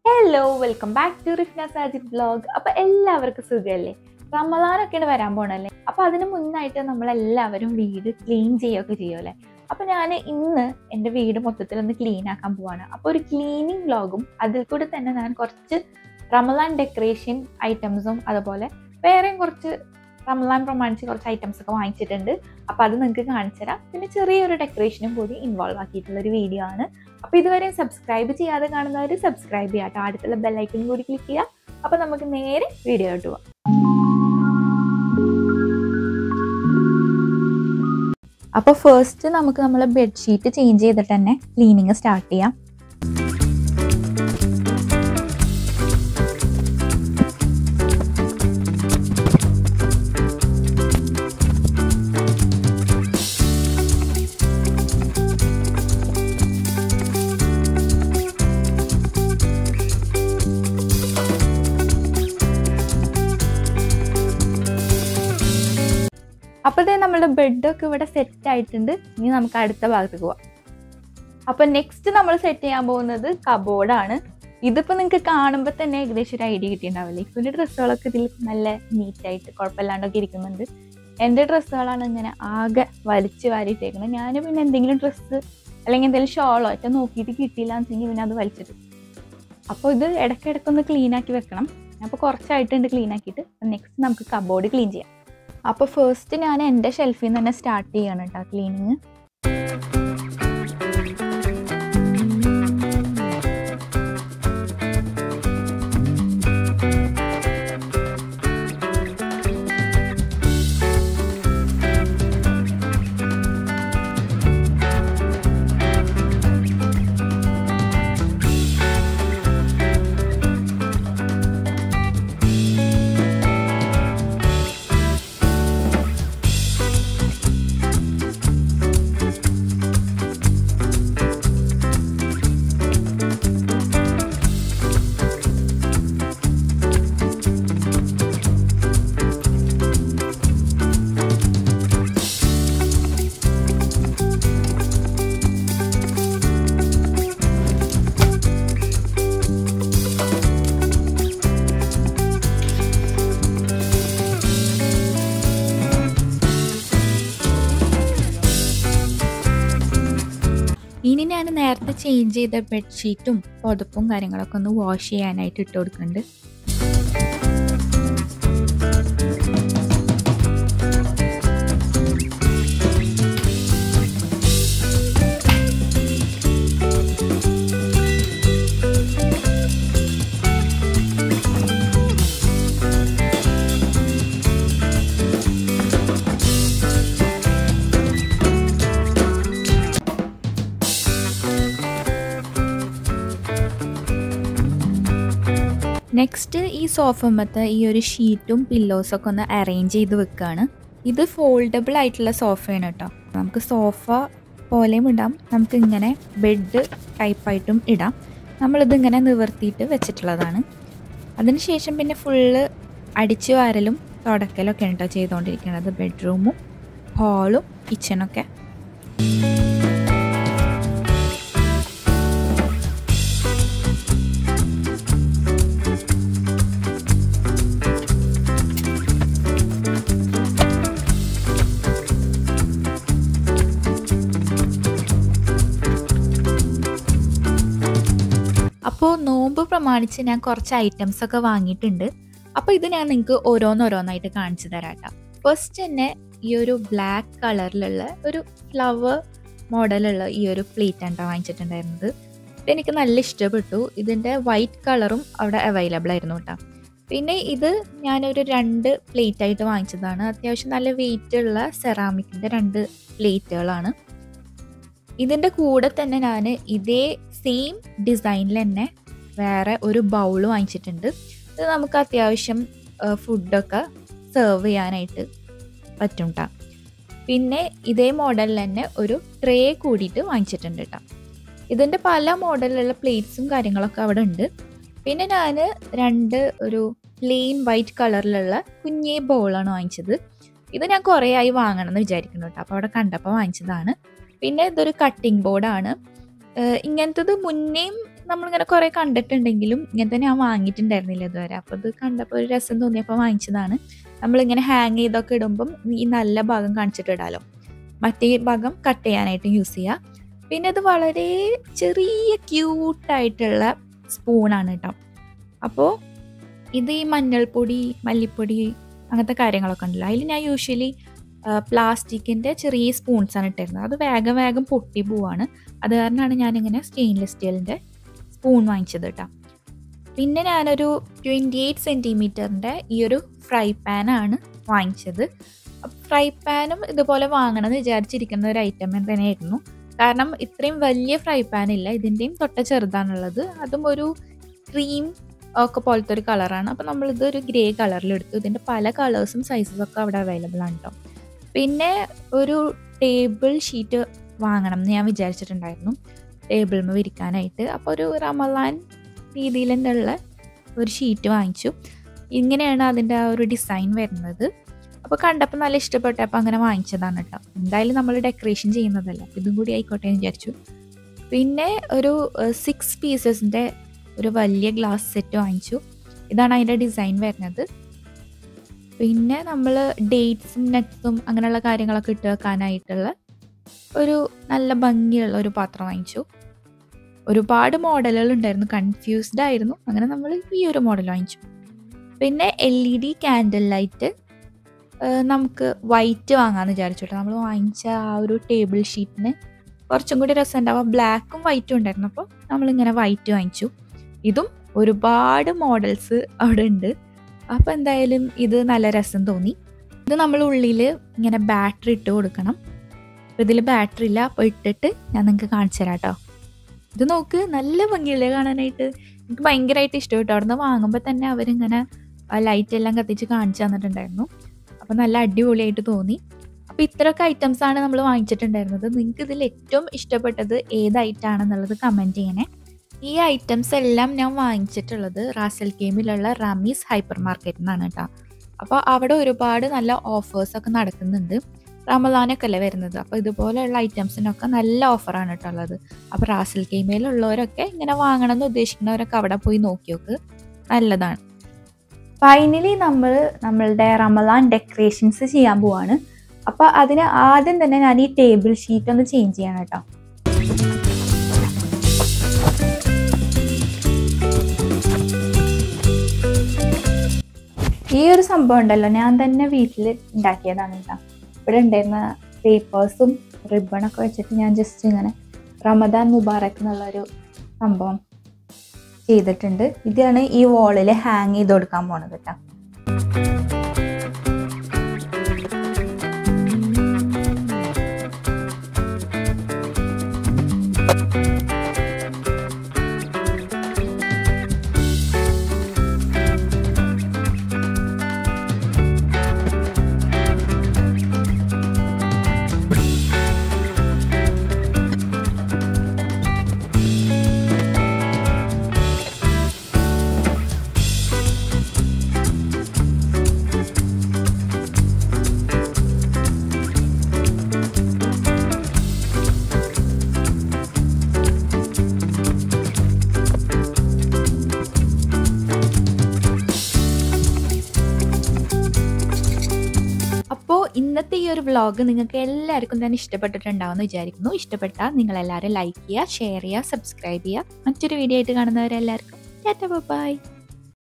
hello welcome back to Rifna Sajid vlog അപ്പൊ എല്ലാവർക്കും സുഖമല്ലേ റമദാനൊക്കെയാണ് വരാൻ പോണല്ലേ അപ്പൊ അതിന് മുന്നായിട്ട് നമ്മളെല്ലാവരും വീട് ക്ലീൻ ചെയ്യുകയൊക്കെ ചെയ്യുമല്ലേ അപ്പൊ ഞാൻ ഇന്ന് എൻ്റെ വീട് മൊത്തത്തിൽ ഒന്ന് ക്ലീൻ ആക്കാൻ പോവാണ് അപ്പൊ ഒരു ക്ലീനിങ് വ്ലോഗും അതിൽ കൂടി തന്നെ ഞാൻ കുറച്ച് റമദാൻ ഡെക്കറേഷൻ ഐറ്റംസും അതുപോലെ വേറെയും കുറച്ച് റമദാൻ പ്രമാണിച്ച് കുറച്ച് ഐറ്റംസ് ഒക്കെ വാങ്ങിച്ചിട്ടുണ്ട് അപ്പൊ അത് നിങ്ങൾക്ക് കാണിച്ചു തരാം പിന്നെ ചെറിയൊരു ഡെക്കറേഷനും കൂടി ഇൻവോൾവ് ആക്കിയിട്ടുള്ള ഒരു വീഡിയോ ആണ് അപ്പൊ ഇതുവരെ സബ്സ്ക്രൈബ് ചെയ്യാതെ കാണുന്നവർ സബ്സ്ക്രൈബ് ചെയ്യാം കേട്ടോ അടുത്തുള്ള ബെല്ലൈക്കൺ കൂടി ക്ലിക്ക് ചെയ്യാം അപ്പൊ നമുക്ക് നേരെ വീഡിയോ ആയിട്ട് പോവാം അപ്പോൾ ഫസ്റ്റ് നമുക്ക് നമ്മൾ ബെഡ്ഷീറ്റ് ചേഞ്ച് ചെയ്തിട്ട് തന്നെ ക്ലീനിങ് സ്റ്റാർട്ട് ചെയ്യാം അപ്പോഴത്തേ നമ്മുടെ ബെഡൊക്കെ ഇവിടെ സെറ്റ് ആയിട്ടുണ്ട് ഇനി നമുക്ക് അടുത്ത ഭാഗത്തേക്ക് പോവാം അപ്പൊ നെക്സ്റ്റ് നമ്മൾ സെറ്റ് ചെയ്യാൻ പോകുന്നത് കബോർഡാണ് ഇതിപ്പോ നിങ്ങൾക്ക് കാണുമ്പോൾ തന്നെ ഏകദേശം ഒരു ഐഡിയ കിട്ടിയിട്ടുണ്ടാവില്ലേ ഇപ്പം ഡ്രസ്സുകളൊക്കെ ഇതിൽ നല്ല നീറ്റായിട്ട് കുഴപ്പമില്ലാണ്ടൊക്കെ ഇരിക്കുന്നുണ്ട് എൻ്റെ ഡ്രസ്സുകളാണ് ഇങ്ങനെ ആകെ വലിച്ചു വാരിയിട്ടേക്കുന്നത് ഞാൻ പിന്നെ എന്തെങ്കിലും ഡ്രസ്സ് അല്ലെങ്കിൽ എന്തെങ്കിലും ഷോളോ ഒറ്റ നോക്കിയിട്ട് കിട്ടിയില്ല എന്ന് വെച്ചെങ്കിൽ പിന്നെ അത് വലിച്ചിട്ട് അപ്പോൾ ഇത് ഇടയ്ക്കിടയ്ക്കൊന്ന് ക്ലീൻ ആക്കി വെക്കണം അപ്പോൾ കുറച്ചായിട്ടുണ്ട് ക്ലീൻ ആക്കിയിട്ട് നെക്സ്റ്റ് നമുക്ക് കബോർഡ് ക്ലീൻ ചെയ്യാം അപ്പോൾ ഫസ്റ്റ് ഞാൻ എൻ്റെ ഷെൽഫിൽ നിന്ന് തന്നെ സ്റ്റാർട്ട് ചെയ്യാണ് കേട്ടോ ക്ലീനിങ് ഇനി ഞാൻ നേരത്തെ ചേഞ്ച് ചെയ്ത ബെഡ്ഷീറ്റും പുതപ്പും കാര്യങ്ങളൊക്കെ ഒന്ന് വാഷ് ചെയ്യാനായിട്ട് ഇട്ട് കൊടുക്കുന്നുണ്ട് നെക്സ്റ്റ് ഈ സോഫമ്മത്തെ ഈ ഒരു ഷീറ്റും പില്ലോസൊക്കെ ഒന്ന് അറേഞ്ച് ചെയ്ത് വെക്കുകയാണ് ഇത് ഫോൾഡബിൾ ആയിട്ടുള്ള സോഫയാണ് കേട്ടോ നമുക്ക് സോഫ പോലെയും ഇടാം നമുക്ക് ഇങ്ങനെ ബെഡ് ടൈപ്പായിട്ടും ഇടാം നമ്മളിത് ഇങ്ങനെ നിവർത്തിയിട്ട് വെച്ചിട്ടുള്ളതാണ് അതിനുശേഷം പിന്നെ ഫുള്ള് അടിച്ചു വാരലും തുടക്കലൊക്കെ കേട്ടോ ചെയ്തുകൊണ്ടിരിക്കുന്നത് ബെഡ്റൂമും ഹാളും കിച്ചണൊക്കെ അപ്പോൾ നോമ്പ് പ്രമാണിച്ച് ഞാൻ കുറച്ച് ഐറ്റംസ് ഒക്കെ വാങ്ങിയിട്ടുണ്ട് അപ്പോൾ ഇത് ഞാൻ നിങ്ങൾക്ക് ഓരോന്നോരോന്നായിട്ട് കാണിച്ചു തരാം കേട്ടോ ഫസ്റ്റ് തന്നെ ഈ ഒരു ബ്ലാക്ക് കളറിലുള്ള ഒരു ഫ്ലവർ മോഡലുള്ള ഈ ഒരു പ്ലേറ്റ് ആണ് വാങ്ങിച്ചിട്ടുണ്ടായിരുന്നത് ഇതെനിക്ക് നല്ല ഇഷ്ടപ്പെട്ടു ഇതിൻ്റെ വൈറ്റ് കളറും അവിടെ അവൈലബിൾ ആയിരുന്നു കേട്ടോ പിന്നെ ഇത് ഞാനൊരു രണ്ട് പ്ലേറ്റ് ആയിട്ട് വാങ്ങിച്ചതാണ് അത്യാവശ്യം നല്ല വെയിറ്റ് ഉള്ള സെറാമിക്കിൻ്റെ രണ്ട് പ്ലേറ്റുകളാണ് ഇതിൻ്റെ കൂടെ തന്നെ ഞാൻ ഇതേ സെയിം ഡിസൈനിൽ തന്നെ വേറെ ഒരു ബൗൾ വാങ്ങിച്ചിട്ടുണ്ട് ഇത് നമുക്ക് അത്യാവശ്യം ഫുഡൊക്കെ സെർവ് ചെയ്യാനായിട്ട് പറ്റും കേട്ടോ പിന്നെ ഇതേ മോഡലിൽ തന്നെ ഒരു ട്രേ കൂടിയിട്ട് വാങ്ങിച്ചിട്ടുണ്ട് കേട്ടോ ഇതിൻ്റെ പല മോഡലിലുള്ള പ്ലേറ്റ്സും കാര്യങ്ങളൊക്കെ അവിടെ ഉണ്ട് പിന്നെ ഞാൻ രണ്ട് ഒരു പ്ലെയിൻ വൈറ്റ് കളറിലുള്ള കുഞ്ഞേ ബോളാണ് വാങ്ങിച്ചത് ഇത് ഞാൻ കുറേ ആയി വാങ്ങണം എന്ന് വിചാരിക്കുന്നു കേട്ടോ അപ്പോൾ അവിടെ കണ്ടപ്പോൾ വാങ്ങിച്ചതാണ് പിന്നെ ഇതൊരു കട്ടിംഗ് ബോർഡാണ് ഇങ്ങനത്തത് മുന്നേയും നമ്മളിങ്ങനെ കുറേ കണ്ടിട്ടുണ്ടെങ്കിലും ഇങ്ങനത്തെ ഞാൻ വാങ്ങിയിട്ടുണ്ടായിരുന്നില്ല ഇതുവരെ അപ്പോൾ ഇത് കണ്ടപ്പോൾ ഒരു രസം തോന്നിയപ്പോൾ വാങ്ങിച്ചതാണ് നമ്മളിങ്ങനെ ഹാങ് ചെയ്തൊക്കെ ഇടുമ്പം ഈ നല്ല ഭാഗം കാണിച്ചിട്ട് ഇടാലോ മറ്റേ ഭാഗം കട്ട് ചെയ്യാനായിട്ട് യൂസ് ചെയ്യുക പിന്നെ ഇത് വളരെ ചെറിയ ക്യൂട്ടായിട്ടുള്ള സ്പൂണാണ് കേട്ടോ അപ്പോൾ ഇത് ഈ മഞ്ഞൾപ്പൊടി മല്ലിപ്പൊടി അങ്ങനത്തെ കാര്യങ്ങളൊക്കെ ഉണ്ടല്ലോ അതിൽ ഞാൻ യൂഷ്വലി പ്ലാസ്റ്റിക്കിൻ്റെ ചെറിയ സ്പൂൺസാണ് ഇട്ടിരുന്നത് അത് വേഗം വേഗം പൊട്ടി പോവാണ് അത് കാരണമാണ് ഞാനിങ്ങനെ സ്റ്റെയിൻലെസ് സ്റ്റീലിൻ്റെ സ്പൂൺ വാങ്ങിച്ചത് കേട്ടോ പിന്നെ ഞാനൊരു ട്വൻറ്റി എയ്റ്റ് സെൻറ്റിമീറ്ററിൻ്റെ ഈ ഒരു ഫ്രൈ പാനാണ് വാങ്ങിച്ചത് ഫ്രൈ പാനും ഇതുപോലെ വാങ്ങണം എന്ന് വിചാരിച്ചിരിക്കുന്ന ഒരു ഐറ്റം തന്നെയായിരുന്നു കാരണം ഇത്രയും വലിയ ഫ്രൈ പാൻ ഇല്ല ഇതിൻ്റെയും തൊട്ട ചെറുതാണുള്ളത് അതും ഒരു ക്രീം ഒക്കെ പോലത്തെ ഒരു കളറാണ് അപ്പോൾ നമ്മളിത് ഒരു ഗ്രേ കളറിൽ എടുത്തു ഇതിൻ്റെ പല കളേഴ്സും സൈസസും ഒക്കെ അവിടെ അവൈലബിൾ ആണ് കേട്ടോ പിന്നെ ഒരു ടേബിൾ ഷീറ്റ് വാങ്ങണം എന്ന് ഞാൻ വിചാരിച്ചിട്ടുണ്ടായിരുന്നു ടേബിളിൽ വിരിക്കാനായിട്ട് അപ്പോൾ ഒരു റമലാൻ രീതിയിൽ ഉള്ള ഒരു ഷീറ്റ് വാങ്ങിച്ചു ഇങ്ങനെയാണ് അതിൻ്റെ ആ ഒരു ഡിസൈൻ വരുന്നത് അപ്പോൾ കണ്ടപ്പോൾ നല്ല ഇഷ്ടപ്പെട്ടു അപ്പോൾ അങ്ങനെ വാങ്ങിച്ചതാണ് കേട്ടോ എന്തായാലും നമ്മൾ ഡെക്കറേഷൻ ചെയ്യുന്നതല്ല അപ്പോൾ ഇതും കൂടി ആയിക്കോട്ടെ എന്ന് വിചാരിച്ചു പിന്നെ ഒരു സിക്സ് പീസസിൻ്റെ ഒരു വലിയ ഗ്ലാസ് സെറ്റ് വാങ്ങിച്ചു ഇതാണ് അതിൻ്റെ ഡിസൈൻ വരുന്നത് പിന്നെ നമ്മൾ ഡേറ്റ്സും നട്ട്സും അങ്ങനെയുള്ള കാര്യങ്ങളൊക്കെ ഇട്ട് വെക്കാനായിട്ടുള്ള ഒരു നല്ല ഭംഗിയുള്ള ഒരു പാത്രം വാങ്ങിച്ചു ഒരുപാട് മോഡലുകൾ ഉണ്ടായിരുന്നു കൺഫ്യൂസ്ഡ് ആയിരുന്നു അങ്ങനെ നമ്മൾ ഈ ഒരു മോഡൽ വാങ്ങിച്ചു പിന്നെ L E D candle light നമുക്ക് വൈറ്റ് വാങ്ങാമെന്ന് വിചാരിച്ചു നമ്മൾ വാങ്ങിച്ച ആ ഒരു ടേബിൾ ഷീറ്റിന് കുറച്ചും കൂടി രസം ഉണ്ടാവും ബ്ലാക്കും വൈറ്റും ഉണ്ടായിരുന്നു അപ്പോൾ നമ്മളിങ്ങനെ വൈറ്റ് വാങ്ങിച്ചു ഇതും ഒരുപാട് മോഡൽസ് അവിടെ ഉണ്ട് അപ്പോൾ എന്തായാലും ഇത് നല്ല രസം തോന്നി ഇത് നമ്മൾ ഉള്ളിൽ ഇങ്ങനെ ബാറ്ററി ഇട്ട് കൊടുക്കണം അപ്പോൾ ഇതിൽ ബാറ്ററി ഇല്ല അപ്പോൾ ഇട്ടിട്ട് ഞാൻ നിങ്ങൾക്ക് കാണിച്ചു തരാം കേട്ടോ ഇത് നോക്ക് നല്ല ഭംഗിയല്ലേ കാണാനായിട്ട് എനിക്ക് ഭയങ്കരമായിട്ട് ഇഷ്ടപ്പെട്ടു അവിടെ നിന്ന് വാങ്ങുമ്പോൾ തന്നെ അവരിങ്ങനെ ലൈറ്റ് എല്ലാം കത്തിച്ച് കാണിച്ചു തന്നിട്ടുണ്ടായിരുന്നു അപ്പോൾ നല്ല അടിപൊളിയായിട്ട് തോന്നി അപ്പോൾ ഇത്രയൊക്കെ ഐറ്റംസ് ആണ് നമ്മൾ വാങ്ങിച്ചിട്ടുണ്ടായിരുന്നത് നിങ്ങൾക്ക് ഇതിൽ ഏറ്റവും ഇഷ്ടപ്പെട്ടത് ഏതായിട്ടാണെന്നുള്ളത് കമൻറ്റ് ചെയ്യണേ ഈ ഐറ്റംസ് എല്ലാം ഞാൻ വാങ്ങിച്ചിട്ടുള്ളത് റാസൽ ഗെയിമിലുള്ള റമീസ് ഹൈപ്പർ മാർക്കറ്റിൽ നിന്നാണ് കേട്ടോ അപ്പോൾ അവിടെ ഒരുപാട് നല്ല ഓഫേഴ്സൊക്കെ നടക്കുന്നുണ്ട് റമദാനൊക്കെ അല്ലേ വരുന്നത് അപ്പോൾ ഇതുപോലെയുള്ള ഐറ്റംസിനൊക്കെ നല്ല ഓഫറാണ് കേട്ടോ ഉള്ളത് അപ്പോൾ റാസൽ ഗെയിമിലുള്ളവരൊക്കെ ഇങ്ങനെ വാങ്ങണം എന്ന് ഉദ്ദേശിക്കുന്നവരൊക്കെ അവിടെ പോയി നോക്കി നോക്ക് നല്ലതാണ് ഫൈനലി നമ്മൾ നമ്മളുടെ റമദാൻ ഡെക്കറേഷൻസ് ചെയ്യാൻ പോവാണ് അപ്പോൾ അതിന് ആദ്യം തന്നെ ഞാൻ ഈ ടേബിൾ ഷീറ്റ് ഒന്ന് ചേഞ്ച് ചെയ്യണം കേട്ടോ ഈ ഒരു സംഭവം ഉണ്ടല്ലോ ഞാൻ തന്നെ വീട്ടിൽ ഉണ്ടാക്കിയതാണ് കേട്ടോ ഇവിടെ ഉണ്ടായിരുന്ന പേപ്പേഴ്സും റിബണൊക്കെ വെച്ചിട്ട് ഞാൻ ജസ്റ്റ് ഇങ്ങനെ റമദാൻ മുബാറക്ക് എന്നുള്ളൊരു സംഭവം ചെയ്തിട്ടുണ്ട് ഇതാണ് ഈ വോളിൽ ഹാങ് ചെയ്ത് കൊടുക്കാൻ പോണത് കേട്ടോ അപ്പോൾ ഇന്നത്തെ ഈ ഒരു വ്ളോഗ് നിങ്ങൾക്ക് എല്ലാവർക്കും തന്നെ ഇഷ്ടപ്പെട്ടിട്ടുണ്ടാവുമെന്ന് വിചാരിക്കുന്നു ഇഷ്ടപ്പെട്ടാൽ നിങ്ങൾ എല്ലാവരും ലൈക്ക് ചെയ്യുക ഷെയർ ചെയ്യുക സബ്സ്ക്രൈബ് ചെയ്യുക മറ്റൊരു വീഡിയോ ആയിട്ട് കാണുന്നവരെല്ലാവർക്കും ടാറ്റ ബൈ